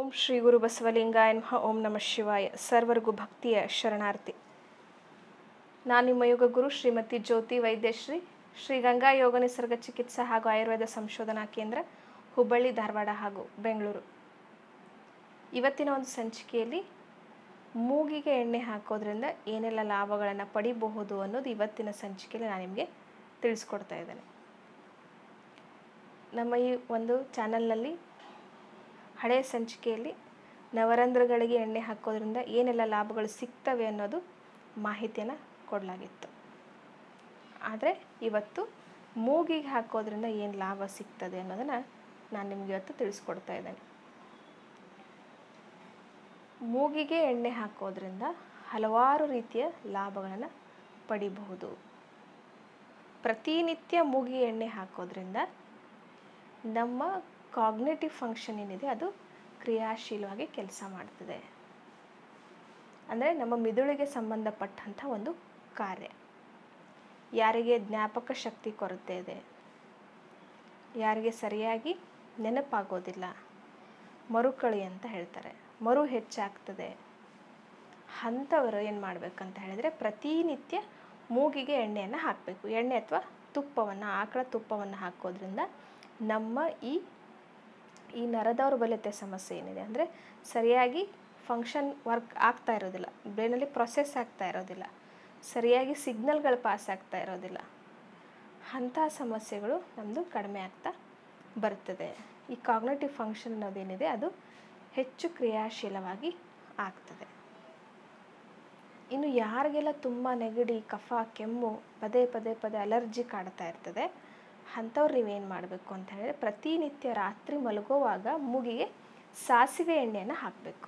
ಶ್ರೀ ಗುರು ಬಸವಲಿಂಗಾಯ ನಮಃ ಓಂ ನಮಃ ಶಿವಾಯ ಸರ್ವರಿಗೂ ಭಕ್ತಿಯ ಶರಣಾರ್ಥಿ ನಾನು ನಿಮ್ಮ ಯೋಗ ಗುರು ಶ್ರೀಮತಿ ಜ್ಯೋತಿ ವೈದ್ಯಶ್ರೀ ಶ್ರೀ ಗಂಗಾ ಯೋಗ ನಿಸರ್ಗ ಚಿಕಿತ್ಸಾ ಹಾಗೂ ಆಯುರ್ವೇದ ಸಂಶೋಧನಾ ಕೇಂದ್ರ ಹುಬ್ಬಳ್ಳಿ ಧಾರವಾಡ ಹಾಗೂ ಬೆಂಗಳೂರು ಇವತ್ತಿನ ಒಂದು ಸಂಚಿಕೆಯಲ್ಲಿ ಮೂಗಿಗೆ ಎಣ್ಣೆ ಹಾಕೋದ್ರಿಂದ ಏನೆಲ್ಲ ಲಾಭಗಳನ್ನು ಪಡಿಬಹುದು ಅನ್ನೋದು ಇವತ್ತಿನ ಸಂಚಿಕೆಯಲ್ಲಿ ನಾನು ನಿಮಗೆ ತಿಳಿಸ್ಕೊಡ್ತಾ ಇದ್ದೇನೆ ನಮ್ಮ ಈ ಒಂದು ಚಾನಲ್ನಲ್ಲಿ ಹಳೆಯ ಸಂಚಿಕೆಯಲ್ಲಿ ನವರಂಧ್ರಗಳಿಗೆ ಎಣ್ಣೆ ಹಾಕೋದ್ರಿಂದ ಏನೆಲ್ಲ ಲಾಭಗಳು ಸಿಗ್ತವೆ ಅನ್ನೋದು ಮಾಹಿತಿಯನ್ನು ಕೊಡಲಾಗಿತ್ತು ಆದರೆ ಇವತ್ತು ಮೂಗಿಗೆ ಹಾಕೋದ್ರಿಂದ ಏನು ಲಾಭ ಸಿಗ್ತದೆ ಅನ್ನೋದನ್ನು ನಾನು ನಿಮಗೆ ಇವತ್ತು ತಿಳಿಸ್ಕೊಡ್ತಾ ಇದ್ದೇನೆ ಮೂಗಿಗೆ ಎಣ್ಣೆ ಹಾಕೋದ್ರಿಂದ ಹಲವಾರು ರೀತಿಯ ಲಾಭಗಳನ್ನು ಪಡಿಬಹುದು ಪ್ರತಿನಿತ್ಯ ಮೂಗಿಗೆ ಎಣ್ಣೆ ಹಾಕೋದ್ರಿಂದ ನಮ್ಮ ಕಾಗ್ನೇಟಿವ್ ಫಂಕ್ಷನ್ ಏನಿದೆ ಅದು ಕ್ರಿಯಾಶೀಲವಾಗಿ ಕೆಲಸ ಮಾಡ್ತದೆ ಅಂದರೆ ನಮ್ಮ ಮಿದುಳಿಗೆ ಸಂಬಂಧಪಟ್ಟಂಥ ಒಂದು ಕಾರ್ಯ ಯಾರಿಗೆ ಜ್ಞಾಪಕ ಶಕ್ತಿ ಕೊರತೆ ಇದೆ ಯಾರಿಗೆ ಸರಿಯಾಗಿ ನೆನಪಾಗೋದಿಲ್ಲ ಮರುಕಳಿ ಅಂತ ಹೇಳ್ತಾರೆ ಮರು ಹೆಚ್ಚಾಗ್ತದೆ ಅಂಥವರು ಏನು ಮಾಡಬೇಕಂತ ಹೇಳಿದರೆ ಪ್ರತಿನಿತ್ಯ ಮೂಗಿಗೆ ಎಣ್ಣೆಯನ್ನು ಹಾಕಬೇಕು ಎಣ್ಣೆ ಅಥವಾ ತುಪ್ಪವನ್ನು ಆಕಳ ತುಪ್ಪವನ್ನು ಹಾಕೋದ್ರಿಂದ ನಮ್ಮ ಈ ಈ ನರದೌರ್ಬಲ್ಯತೆ ಸಮಸ್ಯೆ ಏನಿದೆ ಅಂದರೆ ಸರಿಯಾಗಿ ಫಂಕ್ಷನ್ ವರ್ಕ್ ಆಗ್ತಾ ಇರೋದಿಲ್ಲ ಬ್ರೈನಲ್ಲಿ ಪ್ರೊಸೆಸ್ ಆಗ್ತಾ ಇರೋದಿಲ್ಲ ಸರಿಯಾಗಿ ಸಿಗ್ನಲ್ಗಳು ಪಾಸ್ ಆಗ್ತಾ ಇರೋದಿಲ್ಲ ಅಂಥ ಸಮಸ್ಯೆಗಳು ನಮ್ಮದು ಕಡಿಮೆ ಆಗ್ತಾ ಬರ್ತದೆ ಈ ಕಾಗ್ನೇಟಿವ್ ಫಂಕ್ಷನ್ ಅನ್ನೋದೇನಿದೆ ಅದು ಹೆಚ್ಚು ಕ್ರಿಯಾಶೀಲವಾಗಿ ಆಗ್ತದೆ ಇನ್ನು ಯಾರಿಗೆಲ್ಲ ತುಂಬ ನೆಗಡಿ ಕಫ ಕೆಮ್ಮು ಪದೇ ಪದೇ ಪದೇ ಅಲರ್ಜಿ ಕಾಡ್ತಾ ಇರ್ತದೆ ಅಂಥವ್ರು ನೀವೇನು ಮಾಡಬೇಕು ಅಂತ ಹೇಳಿದ್ರೆ ಪ್ರತಿನಿತ್ಯ ರಾತ್ರಿ ಮಲಗುವಾಗ ಮೂಗಿಗೆ ಸಾಸಿವೆ ಎಣ್ಣೆಯನ್ನು ಹಾಕಬೇಕು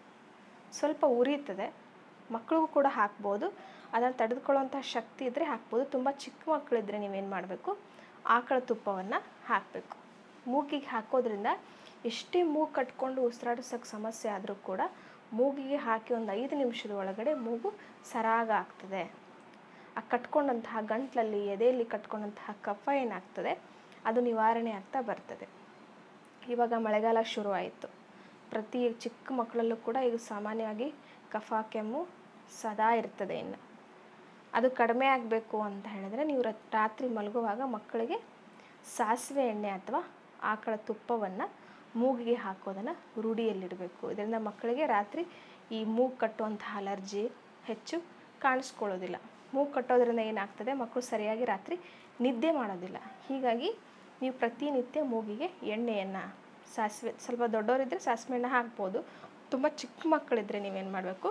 ಸ್ವಲ್ಪ ಉರಿತದೆ ಮಕ್ಕಳಿಗೂ ಕೂಡ ಹಾಕ್ಬೋದು ಅದನ್ನು ತಡೆದುಕೊಳ್ಳುವಂಥ ಶಕ್ತಿ ಇದ್ದರೆ ಹಾಕ್ಬೋದು ತುಂಬ ಚಿಕ್ಕ ಮಕ್ಕಳಿದ್ರೆ ನೀವೇನು ಮಾಡಬೇಕು ಆಕಳ ತುಪ್ಪವನ್ನು ಹಾಕಬೇಕು ಮೂಗಿಗೆ ಹಾಕೋದ್ರಿಂದ ಎಷ್ಟೇ ಮೂಗು ಕಟ್ಕೊಂಡು ಉಸಿರಾಡಿಸೋಕ್ಕೆ ಸಮಸ್ಯೆ ಆದರೂ ಕೂಡ ಮೂಗಿಗೆ ಹಾಕಿ ಒಂದು ಐದು ನಿಮಿಷದ ಒಳಗಡೆ ಮೂಗು ಸರಾಗ ಆಗ್ತದೆ ಆ ಕಟ್ಕೊಂಡಂತಹ ಗಂಟ್ಲಲ್ಲಿ ಎದೆಯಲ್ಲಿ ಕಟ್ಕೊಂಡಂತಹ ಕಫ ಏನಾಗ್ತದೆ ಅದು ನಿವಾರಣೆ ಆಗ್ತಾ ಬರ್ತದೆ ಇವಾಗ ಮಳೆಗಾಲ ಶುರುವಾಯಿತು ಪ್ರತಿ ಚಿಕ್ಕ ಮಕ್ಕಳಲ್ಲೂ ಕೂಡ ಈಗ ಸಾಮಾನ್ಯವಾಗಿ ಕಫ ಕೆಮ್ಮು ಸದಾ ಇರ್ತದೆ ಇನ್ನು ಅದು ಕಡಿಮೆ ಆಗಬೇಕು ಅಂತ ಹೇಳಿದ್ರೆ ನೀವು ರಾತ್ರಿ ಮಲಗುವಾಗ ಮಕ್ಕಳಿಗೆ ಸಾಸಿವೆ ಎಣ್ಣೆ ಅಥವಾ ಆಕಳ ತುಪ್ಪವನ್ನು ಮೂಗಿಗೆ ಹಾಕೋದನ್ನು ರೂಢಿಯಲ್ಲಿಡಬೇಕು ಇದರಿಂದ ಮಕ್ಕಳಿಗೆ ರಾತ್ರಿ ಈ ಮೂಗು ಕಟ್ಟುವಂತಹ ಅಲರ್ಜಿ ಹೆಚ್ಚು ಕಾಣಿಸ್ಕೊಳ್ಳೋದಿಲ್ಲ ಮೂಗು ಕಟ್ಟೋದ್ರಿಂದ ಏನಾಗ್ತದೆ ಮಕ್ಕಳು ಸರಿಯಾಗಿ ರಾತ್ರಿ ನಿದ್ದೆ ಮಾಡೋದಿಲ್ಲ ಹೀಗಾಗಿ ನೀವು ಪ್ರತಿನಿತ್ಯ ಮೂಗಿಗೆ ಎಣ್ಣೆಯನ್ನು ಸಾಸಿವೆ ಸ್ವಲ್ಪ ದೊಡ್ಡವರಿದ್ದರೆ ಸಾಸಿವೆ ಎಣ್ಣೆ ಹಾಕ್ಬೋದು ತುಂಬ ಚಿಕ್ಕ ಮಕ್ಕಳಿದ್ರೆ ನೀವೇನು ಮಾಡಬೇಕು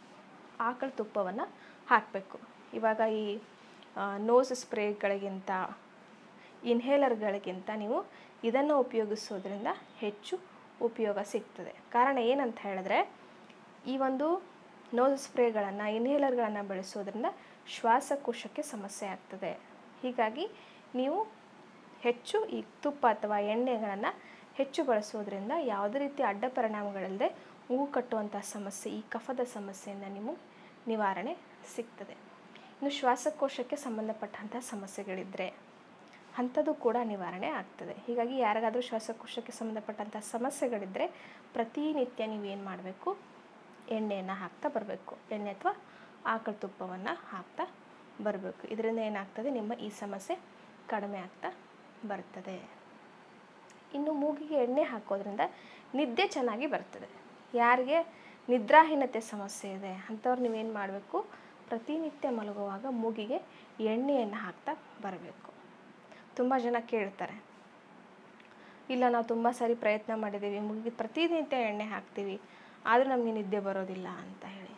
ಆಕಳ ತುಪ್ಪವನ್ನು ಹಾಕಬೇಕು ಇವಾಗ ಈ ನೋಸ್ ಸ್ಪ್ರೇಗಳಿಗಿಂತ ಇನ್ಹೇಲರ್ಗಳಿಗಿಂತ ನೀವು ಇದನ್ನು ಉಪಯೋಗಿಸೋದ್ರಿಂದ ಹೆಚ್ಚು ಉಪಯೋಗ ಸಿಗ್ತದೆ ಕಾರಣ ಏನಂತ ಹೇಳಿದ್ರೆ ಈ ಒಂದು ನೋಸ್ ಸ್ಪ್ರೇಗಳನ್ನು ಇನ್ಹೇಲರ್ಗಳನ್ನು ಬಳಸೋದ್ರಿಂದ ಶ್ವಾಸಕೋಶಕ್ಕೆ ಸಮಸ್ಯೆ ಆಗ್ತದೆ ಹೀಗಾಗಿ ನೀವು ಹೆಚ್ಚು ಈ ತುಪ್ಪ ಅಥವಾ ಎಣ್ಣೆಗಳನ್ನು ಹೆಚ್ಚು ಬಳಸೋದ್ರಿಂದ ಯಾವುದೇ ರೀತಿ ಅಡ್ಡ ಪರಿಣಾಮಗಳಿಲ್ಲದೆ ಮೂಗು ಕಟ್ಟುವಂಥ ಸಮಸ್ಯೆ ಈ ಕಫದ ಸಮಸ್ಯೆಯಿಂದ ನೀವು ನಿವಾರಣೆ ಸಿಗ್ತದೆ ಇನ್ನು ಶ್ವಾಸಕೋಶಕ್ಕೆ ಸಂಬಂಧಪಟ್ಟಂಥ ಸಮಸ್ಯೆಗಳಿದ್ದರೆ ಅಂಥದ್ದು ಕೂಡ ನಿವಾರಣೆ ಆಗ್ತದೆ ಹೀಗಾಗಿ ಯಾರಿಗಾದರೂ ಶ್ವಾಸಕೋಶಕ್ಕೆ ಸಂಬಂಧಪಟ್ಟಂಥ ಸಮಸ್ಯೆಗಳಿದ್ದರೆ ಪ್ರತಿನಿತ್ಯ ನೀವೇನು ಮಾಡಬೇಕು ಎಣ್ಣೆಯನ್ನು ಹಾಕ್ತಾ ಬರಬೇಕು ಎಣ್ಣೆ ಅಥವಾ ಆಕಳ ತುಪ್ಪವನ್ನು ಹಾಕ್ತಾ ಬರಬೇಕು ಇದರಿಂದ ಏನಾಗ್ತದೆ ನಿಮ್ಮ ಈ ಸಮಸ್ಯೆ ಕಡಿಮೆ ಆಗ್ತಾ ಬರ್ತದೆ ಇನ್ನು ಮೂಗಿಗೆ ಎಣ್ಣೆ ಹಾಕೋದ್ರಿಂದ ನಿದ್ದೆ ಚೆನ್ನಾಗಿ ಬರ್ತದೆ ಯಾರಿಗೆ ನಿದ್ರಾಹೀನತೆ ಸಮಸ್ಯೆ ಇದೆ ಅಂಥವ್ರು ನೀವೇನು ಮಾಡಬೇಕು ಪ್ರತಿನಿತ್ಯ ಮಲಗುವಾಗ ಮೂಗಿಗೆ ಎಣ್ಣೆಯನ್ನು ಹಾಕ್ತಾ ಬರಬೇಕು ತುಂಬ ಜನ ಕೇಳ್ತಾರೆ ಇಲ್ಲ ನಾವು ತುಂಬ ಸಾರಿ ಪ್ರಯತ್ನ ಮಾಡಿದ್ದೀವಿ ಮೂಗಿಗೆ ಪ್ರತಿನಿತ್ಯ ಎಣ್ಣೆ ಹಾಕ್ತೀವಿ ಆದರೂ ನಮಗೆ ನಿದ್ದೆ ಬರೋದಿಲ್ಲ ಅಂತ ಹೇಳಿ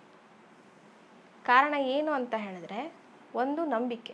ಕಾರಣ ಏನು ಅಂತ ಹೇಳಿದ್ರೆ ಒಂದು ನಂಬಿಕೆ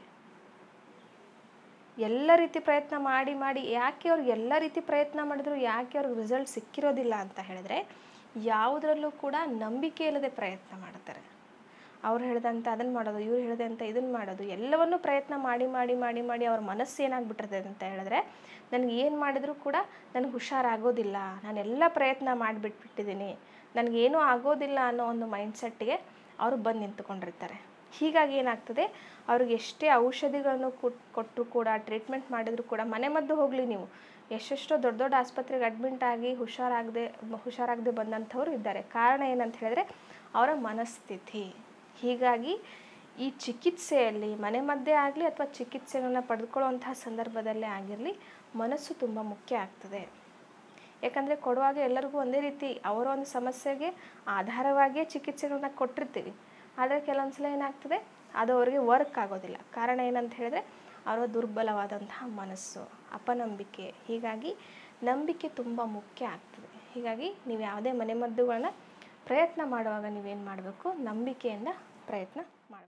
ಎಲ್ಲ ರೀತಿ ಪ್ರಯತ್ನ ಮಾಡಿ ಮಾಡಿ ಯಾಕೆ ಅವ್ರಿಗೆ ಎಲ್ಲ ರೀತಿ ಪ್ರಯತ್ನ ಮಾಡಿದ್ರು ಯಾಕೆ ಅವ್ರಿಗೆ ರಿಸಲ್ಟ್ ಸಿಕ್ಕಿರೋದಿಲ್ಲ ಅಂತ ಹೇಳಿದ್ರೆ ಯಾವುದರಲ್ಲೂ ಕೂಡ ನಂಬಿಕೆ ಇಲ್ಲದೆ ಪ್ರಯತ್ನ ಮಾಡ್ತಾರೆ ಅವ್ರು ಹೇಳ್ದಂಥ ಅದನ್ನು ಮಾಡೋದು ಇವ್ರು ಹೇಳ್ದಂಥ ಇದನ್ನು ಮಾಡೋದು ಎಲ್ಲವನ್ನೂ ಪ್ರಯತ್ನ ಮಾಡಿ ಮಾಡಿ ಮಾಡಿ ಮಾಡಿ ಅವ್ರ ಮನಸ್ಸು ಏನಾಗ್ಬಿಟ್ಟಿರ್ತದೆ ಅಂತ ಹೇಳಿದ್ರೆ ನನಗೆ ಏನು ಮಾಡಿದರೂ ಕೂಡ ನನಗೆ ಹುಷಾರಾಗೋದಿಲ್ಲ ನಾನೆಲ್ಲ ಪ್ರಯತ್ನ ಮಾಡಿಬಿಟ್ಬಿಟ್ಟಿದ್ದೀನಿ ನನಗೇನೂ ಆಗೋದಿಲ್ಲ ಅನ್ನೋ ಒಂದು ಮೈಂಡ್ಸೆಟ್ಟಿಗೆ ಅವರು ಬಂದು ನಿಂತ್ಕೊಂಡಿರ್ತಾರೆ ಹೀಗಾಗಿ ಏನಾಗ್ತದೆ ಅವ್ರಿಗೆ ಎಷ್ಟೇ ಔಷಧಿಗಳನ್ನು ಕೊಟ್ಟರು ಕೂಡ ಟ್ರೀಟ್ಮೆಂಟ್ ಮಾಡಿದರೂ ಕೂಡ ಮನೆ ಮದ್ದು ಹೋಗಲಿ ನೀವು ಎಷ್ಟೆಷ್ಟೋ ದೊಡ್ಡ ದೊಡ್ಡ ಆಸ್ಪತ್ರೆಗೆ ಅಡ್ಮಿಂಟ್ ಆಗಿ ಹುಷಾರಾಗದೆ ಹುಷಾರಾಗದೆ ಬಂದಂಥವ್ರು ಇದ್ದಾರೆ ಕಾರಣ ಏನಂತ ಹೇಳಿದ್ರೆ ಅವರ ಮನಸ್ಥಿತಿ ಹೀಗಾಗಿ ಈ ಚಿಕಿತ್ಸೆಯಲ್ಲಿ ಮನೆಮದ್ದೇ ಆಗಲಿ ಅಥವಾ ಚಿಕಿತ್ಸೆಗಳನ್ನ ಪಡೆದುಕೊಳ್ಳುವಂತಹ ಸಂದರ್ಭದಲ್ಲೇ ಆಗಿರಲಿ ಮನಸ್ಸು ತುಂಬ ಮುಖ್ಯ ಆಗ್ತದೆ ಯಾಕಂದರೆ ಕೊಡುವಾಗ ಎಲ್ಲರಿಗೂ ಒಂದೇ ರೀತಿ ಅವರ ಒಂದು ಸಮಸ್ಯೆಗೆ ಆಧಾರವಾಗಿಯೇ ಚಿಕಿತ್ಸೆಗಳನ್ನ ಕೊಟ್ಟಿರ್ತೀವಿ ಆದರೆ ಕೆಲವೊಂದು ಸಲ ಏನಾಗ್ತದೆ ಅದು ಅವರಿಗೆ ವರ್ಕ್ ಆಗೋದಿಲ್ಲ ಕಾರಣ ಏನಂತ ಹೇಳಿದ್ರೆ ಅವರ ದುರ್ಬಲವಾದಂತಹ ಮನಸ್ಸು ಅಪನಂಬಿಕೆ ಹೀಗಾಗಿ ನಂಬಿಕೆ ತುಂಬ ಮುಖ್ಯ ಆಗ್ತದೆ ಹೀಗಾಗಿ ನೀವು ಯಾವುದೇ ಮನೆಮದ್ದುಗಳನ್ನ ಪ್ರಯತ್ನ ಮಾಡುವಾಗ ನೀವೇನು ಮಾಡಬೇಕು ನಂಬಿಕೆಯಿಂದ ಪ್ರಯತ್ನ